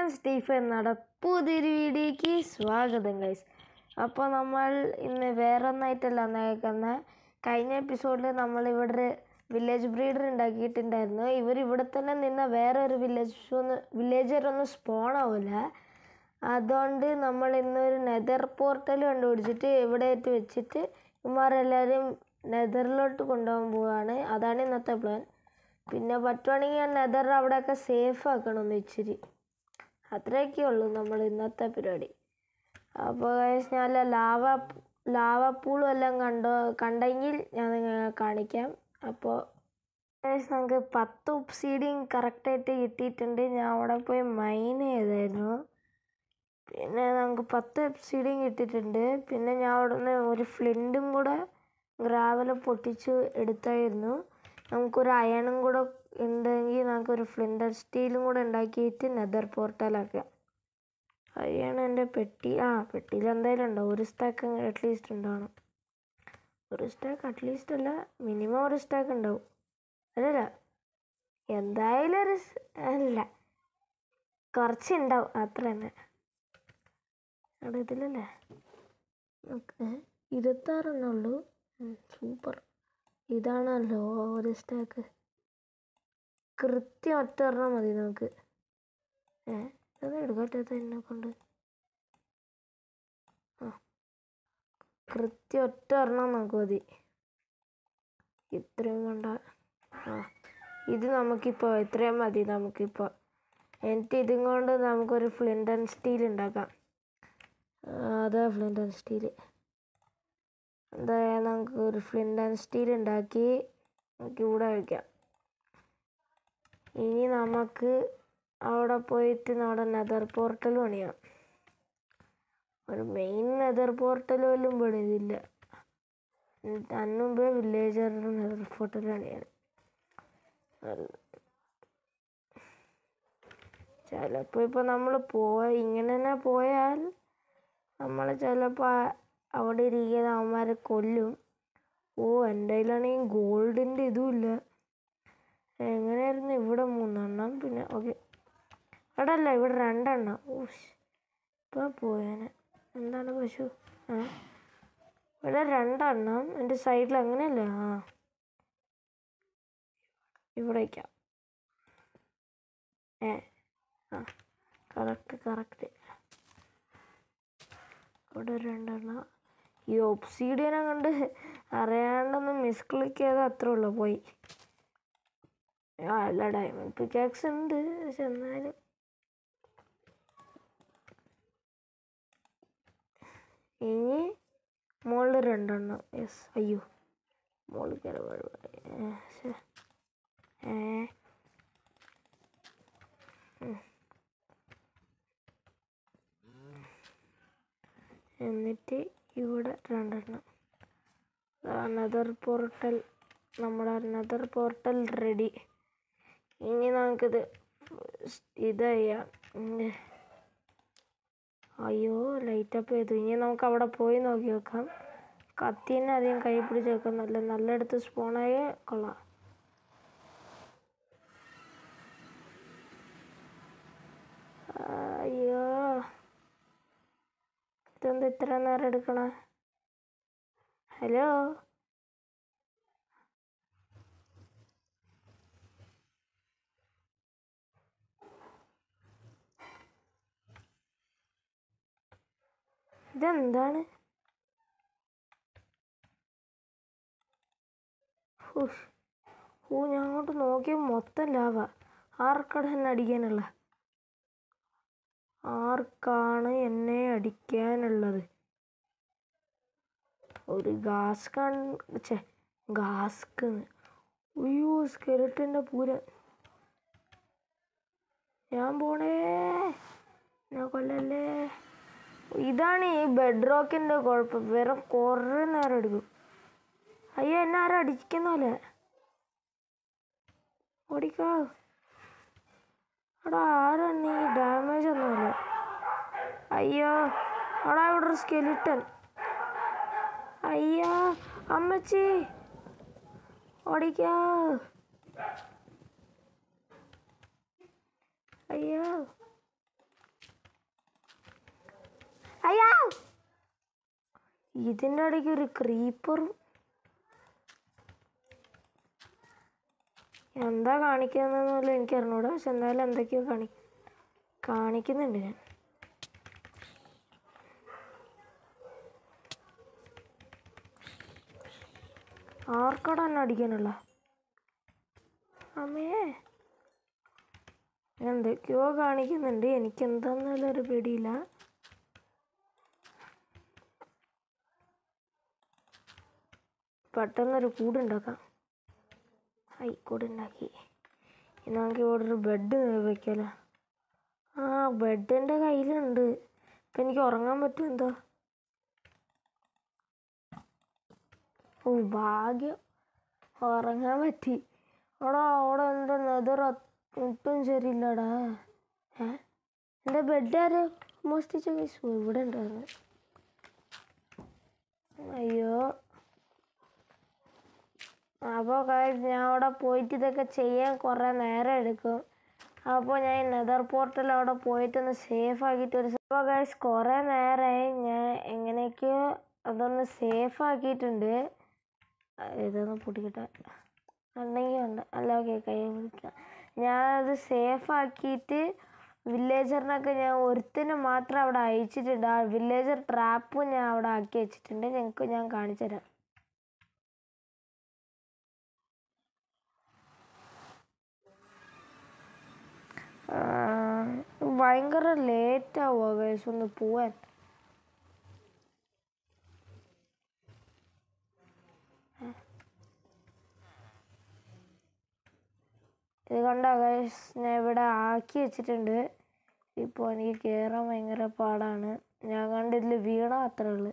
Stephen എന്നോட പുതിയൊരു വീഡിയോക്ക് സ്വാഗതം ഗൈസ് അപ്പോൾ നമ്മൾ ഇന്ന് വേറെ ഒന്നായിട്ടല്ല വന്നേക്കുന്നത് കഴിഞ്ഞ എപ്പിസോഡിൽ നമ്മൾ ഇവിടെ ഒരു വില്ലേജ് ബ്രീഡർ ഉണ്ടാക്കിയിട്ടുണ്ടായിരുന്നു ഇവർ ഇവിടെ തന്നെ നിന്ന വേറെ ഒരു വില്ലേജ് ഒന്ന് വില്ലേജറൊന്നും സ്പോൺ ആവില്ല അതുകൊണ്ട് നമ്മൾ ഇന്നൊരു നെതർ പോർട്ടൽ കണ്ടുപിടിച്ചിട്ട് ഇവിടെ ആയിട്ട് വെച്ചിട്ട് ഇവന്മാരെല്ലാവരും നെതറിലോട്ട് കൊണ്ടുപോകാൻ പോവുകയാണ് അതാണ് ഇന്നത്തെ പ്ലാൻ പിന്നെ പറ്റുവാണെങ്കിൽ ഞാൻ നെതർ അവിടെയൊക്കെ സേഫ് ആക്കണം ഒന്ന് ഇച്ചിരി അത്രയൊക്കെ ഉള്ളൂ നമ്മൾ ഇന്നത്തെ പരിപാടി അപ്പോൾ guys, ഞാൻ ലാവ ലാവ പൂളും എല്ലാം കണ്ടോ കണ്ടെങ്കിൽ ഞാൻ നിങ്ങളെ കാണിക്കാം അപ്പോൾ guys, നമുക്ക് പത്ത് ഒബ്സീഡിയും കറക്റ്റായിട്ട് കിട്ടിയിട്ടുണ്ട് ഞാൻ അവിടെ പോയി മൈൻ ചെയ്തായിരുന്നു പിന്നെ നമുക്ക് പത്ത് ഒബ്സീഡിയും കിട്ടിയിട്ടുണ്ട് പിന്നെ ഞാൻ അവിടെ നിന്ന് ഒരു ഫ്ലിൻറ്റും കൂടെ ഗ്രാവൽ പൊട്ടിച്ച് എടുത്തായിരുന്നു നമുക്കൊരു അയണും കൂടെ ഉണ്ടെങ്കിൽ നമുക്കൊരു ഫ്ലിൻഡർ സ്റ്റീലും കൂടെ ഉണ്ടാക്കിയിട്ട് നെതർ പോർട്ടലാക്കാം അയ്യാണ് എൻ്റെ പെട്ടി ആ പെട്ടിയിൽ എന്തായാലും ഉണ്ടാവും ഒരു സ്റ്റാക്ക് അറ്റ്ലീസ്റ്റ് ഉണ്ടാവണം ഒരു സ്റ്റാക്ക് അറ്റ്ലീസ്റ്റ് അല്ല മിനിമം ഒരു സ്റ്റാക്ക് ഉണ്ടാവും അല്ലല്ല എന്തായാലും ഒരു സ്- അല്ല കുറച്ച് ഉണ്ടാവും അത്ര തന്നെ അവിടെ ഇതിലല്ലേ നമുക്ക് ഇരുപത്താറെണ്ണേ ഉള്ളൂ സൂപ്പർ ഇതാണല്ലോ ഒരു സ്റ്റാക്ക് കൃത്യം ഒറ്റ ഒരെണ്ണം മതി നമുക്ക് ഏ അത് എടുക്കട്ടെ എന്നെ കൊണ്ട് ആ കൃത്യം ഒറ്റ ഒരെണ്ണം നമുക്ക് മതി ഇത്രയും വേണ്ട ആ ഇത് നമുക്കിപ്പോൾ ഇത്രയും മതി നമുക്കിപ്പോൾ എന്നിട്ട് ഇതും കൊണ്ട് നമുക്കൊരു ഫ്ലിൻറ്റൻ സ്റ്റീൽ ഉണ്ടാക്കാം ആ, അതാ ഫ്ലിൻറ്റൻ സ്റ്റീൽ എന്തായാലും നമുക്ക് ഒരു ഫ്ലിൻറ്റൻ സ്റ്റീൽ ഉണ്ടാക്കി നമുക്ക് ഇവിടെ വയ്ക്കാം ഇനി നമുക്ക് അവിടെ പോയിട്ട് നമ്മുടെ നെതർ പോർട്ടൽ പണിയാം ഒരു മെയിൻ നെതർ പോർട്ടൽ പോലും പണിതില്ല അതിന് മുമ്പേ വില്ലേജറിൻ്റെ നെതർ പോർട്ടൽ പണിയാണ് ചിലപ്പോൾ ഇപ്പോൾ നമ്മൾ പോയ ഇങ്ങനെ തന്നെ പോയാൽ നമ്മൾ ചിലപ്പോൾ അവിടെ ഇരിക്കുന്ന അവന്മാരെ കൊല്ലും ഓ എൻ്റെ കയ്യിലാണെങ്കിൽ ഗോൾഡിൻ്റെ ഇതുമില്ല എങ്ങനെയായിരുന്നു ഇവിടെ മൂന്നെണ്ണം പിന്നെ ഓക്കെ ഇവിടെ അല്ല ഇവിടെ രണ്ടെണ്ണം ഓ ഇപ്പം പോയേനെ എന്താണ് പശു ആ ഇവിടെ രണ്ടെണ്ണം എൻ്റെ സൈഡിൽ അങ്ങനെയല്ലേ ആ ഇവിടെ വയ്ക്കാം ഏ ആ കറക്റ്റ് കറക്റ്റ് ഇവിടെ രണ്ടെണ്ണം ഈ ഒബ്സീഡിയനെ കൊണ്ട് അറിയാണ്ടൊന്ന് മിസ്ക്ലിക്ക് ചെയ്താൽ അത്രേ ഉള്ളൂ പോയി ആ അല്ല ഡയമണ്ട് പിക്കാക്സ് ഉണ്ട് പക്ഷെ എന്നാലും ഇനി മുകളിൽ രണ്ടെണ്ണം യെസ് അയ്യോ മുകളിൽ കയറി ഏ ഉം. എന്നിട്ട് ഇവിടെ രണ്ടെണ്ണം നെതർ പോർട്ടൽ നമ്മുടെ നെതർ പോർട്ടൽ റെഡി ഇനി നമുക്കിത് ഇത് ചെയ്യാം ഉം. അയ്യോ ലൈറ്റപ്പ് ചെയ്തു ഇനി നമുക്ക് അവിടെ പോയി നോക്കി നോക്കാം കത്തീനെ അധികം കൈ പിടിച്ച് വെക്കാം നല്ല നല്ലയിടത്ത് സ്പോണായ കൊള്ളാം അയ്യോ ഇതെന്താ ഇത്ര നേരം എടുക്കണ ഹലോ ഇതെന്താണ് ഹുഷ്. ഓ ഞാൻ അങ്ങോട്ട് നോക്കിയ മൊത്തം ലാവ ആർക്കട എന്നെ അടിക്കാനുള്ള ആർക്കാണ് എന്നെ അടിക്കാനുള്ളത് ഒരു ഗാസ് കൺ ഛേ ഗാസ്ക് അയ്യോ സ്കെലറ്റിൻ്റെ പൂര ഞാൻ പോണേ ഞാൻ കൊല്ലല്ലേ ഇതാണ് ഈ ബെഡ് റോക്കിൻ്റെ കുഴപ്പം വേറെ കുറേ നേരം എടുക്കും അയ്യോ എന്നെ ആരും അടിക്കുന്ന പോലെ ഓടിക്കാ എടാ ആരാണ് ഈ ഡാമേജ് ഒന്നുമില്ല അയ്യോ എടാ ഇവിടെ ഒരു സ്കെലിട്ടൻ അയ്യോ അമ്മച്ചി ഓടിക്കാ അയ്യോ അയ്യാ ഇതിൻ്റെ ഇടയ്ക്ക് ഒരു ക്രീപ്പറും എന്താ കാണിക്കുന്നതെന്നല്ല എനിക്ക് അറിഞ്ഞൂടാ പക്ഷെ എന്തായാലും എന്തൊക്കെയോ കാണി കാണിക്കുന്നുണ്ട് ഞാൻ ആർക്കടാ എന്നെ അടിക്കാനുള്ള അമ്മേ എന്തൊക്കെയോ കാണിക്കുന്നുണ്ട് എനിക്ക് എന്താന്നുള്ള ഒരു പിടിയില്ല പെട്ടെന്നൊരു കൂടുണ്ടാക്കാം ഐ കൂടുണ്ടാക്കി ഇനി നമുക്ക് ഇവിടെ ഒരു ബെഡ് വെക്കാലോ ആ ബെഡ് എൻ്റെ കയ്യിലുണ്ട് ഇപ്പം എനിക്ക് ഉറങ്ങാൻ പറ്റും എന്തോ ഓ ഭാഗ്യം ഉറങ്ങാൻ പറ്റി എടാ അവിടെ എൻ്റെ നെതർ ഒട്ടും ശരിയില്ലടാ ഏ എൻ്റെ ബെഡ് ആര് മോഷ്ടിച്ച കേസ് ഇവിടെ ഉണ്ടായിരുന്നു അയ്യോ അപ്പോൾ ഞാൻ അവിടെ പോയിട്ട് ഇതൊക്കെ ചെയ്യാൻ കുറേ നേരം എടുക്കും അപ്പോൾ ഞാൻ നെതർ പോർട്ടൽ അവിടെ പോയിട്ടൊന്ന് സേഫ് ആക്കിയിട്ട് ഒരു അപ്പോൾ ഗൈസ് കുറേ നേരമായി ഞാൻ എങ്ങനെയൊക്കെയോ അതൊന്ന് സേഫ് ആക്കിയിട്ടുണ്ട് ഇതൊന്ന് പൊട്ടിക്കട്ടെ ഉണ്ടെങ്കിൽ ഉണ്ട് അല്ല ഓക്കെ കൈ പിടിക്കാം ഞാനത് സേഫ് ആക്കിയിട്ട് വില്ലേജറിനൊക്കെ ഞാൻ ഒരുത്തിന് മാത്രം അവിടെ അയച്ചിട്ടുണ്ട് ആ വില്ലേജർ ട്രാപ്പും ഞാൻ അവിടെ ആക്കി വെച്ചിട്ടുണ്ട് ഞങ്ങൾക്ക് ഞാൻ കാണിച്ചു തരാം ആ, ഭയങ്കര ലേറ്റ് ആവുക ഗൈസ് ഒന്ന് പോവാൻ ഇത് കണ്ട ഗൈസ് ഞാൻ ഇവിടെ ആക്കി വെച്ചിട്ടുണ്ട് ഇപ്പോൾ എനിക്ക് കയറാൻ ഭയങ്കര പാടാണ് ഞാൻ കണ്ട ഇതിൽ വീണ അത്രേ ഉള്ളു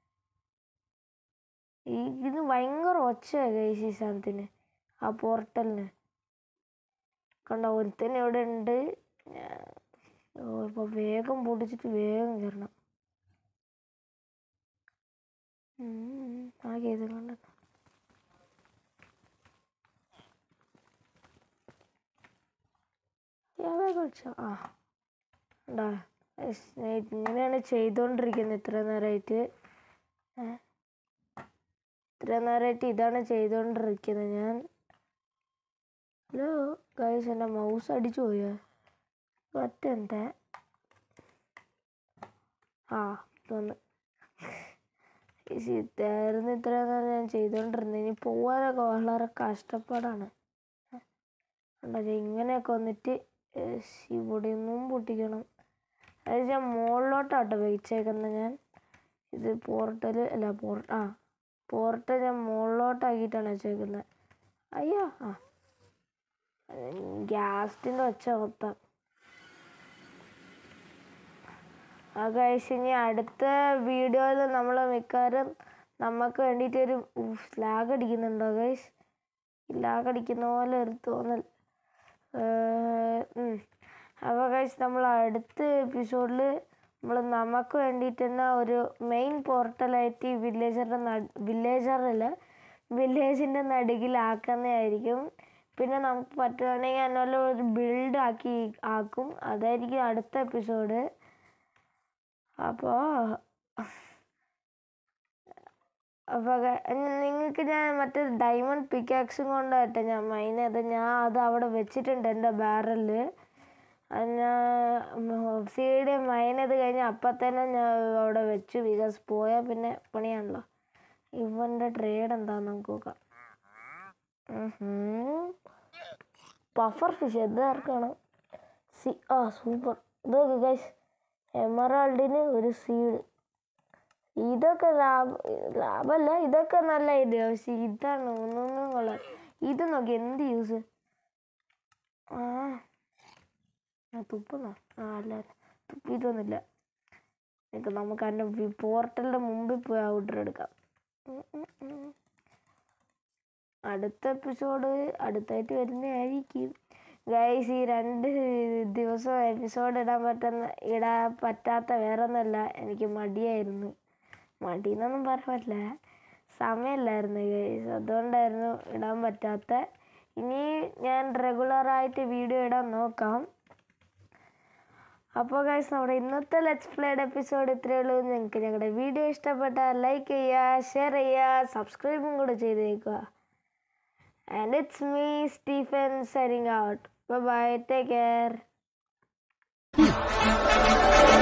ഈ ഇത് ഭയങ്കര ഒച്ചയാണ് ഗൈസ് ഈ സാധനത്തിന് ആ പോർട്ടലിന് കണ്ട ഒരുത്തൻ ഇവിടെ ഉണ്ട് ഞാൻ- ഓ ഇപ്പൊ വേഗം പൊടിച്ചിട്ട് വേഗം കയറണം ഉം, ആ ചെയ്ത് കണ്ട കളിച്ചോ ആ ഉണ്ടാ ഇങ്ങനെയാണ് ചെയ്തുകൊണ്ടിരിക്കുന്നത് ഇത്ര നേരമായിട്ട് ഏ? ഇത്ര നേരമായിട്ട് ഇതാണ് ചെയ്തുകൊണ്ടിരിക്കുന്നത് ഞാൻ ഹലോ ഗൈസ് എൻ്റെ മൗസ് അടിച്ചു പോയോ ഒറ്റ ആ തോന്നു ഇതായിരുന്നു ഇത്ര നേരം ഞാൻ ചെയ്തുകൊണ്ടിരുന്നത് ഇനി പോവാനൊക്കെ വളരെ കഷ്ടപ്പാടാണ് കണ്ടോ ദേ ഇങ്ങനെയൊക്കെ വന്നിട്ട് ഏസ് ഇവിടെ നിന്നും പൊട്ടിക്കണം അതായത് ഞാൻ മുകളിലോട്ടാട്ടോ വെച്ചേക്കുന്നത് ഞാൻ ഇത് പോർട്ടൽ അല്ല പോർ ആ പോർട്ടൽ ഞാൻ മുകളിലോട്ടാക്കിയിട്ടാണ് വെച്ചേക്കുന്നത് അയ്യോ ആ ഗ്യാസിൻ്റെ ഒച്ച മൊത്തം ആ ഗൈസ് ഇനി അടുത്ത വീഡിയോയിൽ നമ്മൾ മിക്കവാറും നമുക്ക് വേണ്ടിയിട്ട് ഒരു ലാഗ് അടിക്കുന്നുണ്ടോ ഗൈസ് ലാഗ് അടിക്കുന്ന പോലെ ഒരു തോന്നൽ അപ്പോൾ ഗൈസ് നമ്മൾ അടുത്ത എപ്പിസോഡിൽ നമ്മൾ നമുക്ക് വേണ്ടിയിട്ട് തന്നെ ഒരു മെയിൻ പോർട്ടലായിട്ട് ഈ വില്ലേജറുടെ നട് വില്ലേജറിൽ വില്ലേജിൻ്റെ നടുകിലാക്കുന്നതായിരിക്കും പിന്നെ നമുക്ക് പറ്റുകയാണെങ്കിൽ അതിനുള്ള ഒരു ബിൽഡ് ആക്കി ആക്കും അതായിരിക്കും അടുത്ത എപ്പിസോഡ് അപ്പോൾ അപ്പോൾ നിങ്ങൾക്ക് ഞാൻ മറ്റേ ഡയമണ്ട് പിക്കാക്സും കൊണ്ടാട്ടെ ഞാൻ മൈൻ അത് ഞാൻ അത് അവിടെ വെച്ചിട്ടുണ്ട് എൻ്റെ ബാരലിൽ അത് ഞാൻ സീഡ് മൈൻ ചെയ്ത് കഴിഞ്ഞ് അപ്പം തന്നെ ഞാൻ അവിടെ വെച്ചു ബിക്കോസ് പോയാൽ പിന്നെ പണിയാണല്ലോ ഇവൻ്റെ ട്രേഡ് എന്താന്ന് നമുക്ക് നോക്കാം പഫർ ഫിഷ് എന്താർക്കാണ് സി ആ സൂപ്പർ ഇതൊക്കെ ഗൈസ് എമറാൾഡിന് ഒരു സീഡ് ഇതൊക്കെ ലാഭ ലാഭമല്ല ഇതൊക്കെ നല്ല ഇത് പക്ഷെ ഇതാണ് ഒന്നൊന്നും കൊള്ളാം ഇത് നോക്കി എന്ത് യൂസ് ആ ആ തുപ്പുന്നോ ആ അല്ല തുപ്പിയിട്ടൊന്നുമില്ല എനിക്ക് നമുക്ക് അതിൻ്റെ പോർട്ടലിൻ്റെ മുമ്പിൽ പോയി ഔട്ടർ എടുക്കാം ഉം, ഉം, ഉം. അടുത്ത എപ്പിസോഡ് അടുത്തായിട്ട് വരുന്നതായിരിക്കും ഗൈസ് ഈ രണ്ട് ദിവസം എപ്പിസോഡ് ഇടാൻ പറ്റുന്ന ഇടാൻ പറ്റാത്ത വേറെ ഒന്നല്ല എനിക്ക് മടിയായിരുന്നു മടി എന്നൊന്നും പറയാൻ പറ്റില്ല സമയമില്ലായിരുന്നു ഗൈസ് അതുകൊണ്ടായിരുന്നു ഇടാൻ പറ്റാത്ത ഇനി ഞാൻ റെഗുലറായിട്ട് വീഡിയോ ഇടാൻ നോക്കാം അപ്പോൾ ഗൈസ് നമ്മുടെ ഇന്നത്തെ ലെറ്റ്സ് പ്ലേഡ് എപ്പിസോഡ് ഇത്രയേ ഉള്ളൂ നിങ്ങൾക്ക് ഞങ്ങളുടെ വീഡിയോ ഇഷ്ടപ്പെട്ടാൽ ലൈക്ക് ചെയ്യുക ഷെയർ ചെയ്യുക സബ്സ്ക്രൈബും കൂടെ ചെയ്തേക്കുക and it's me Stephen signing out bye take care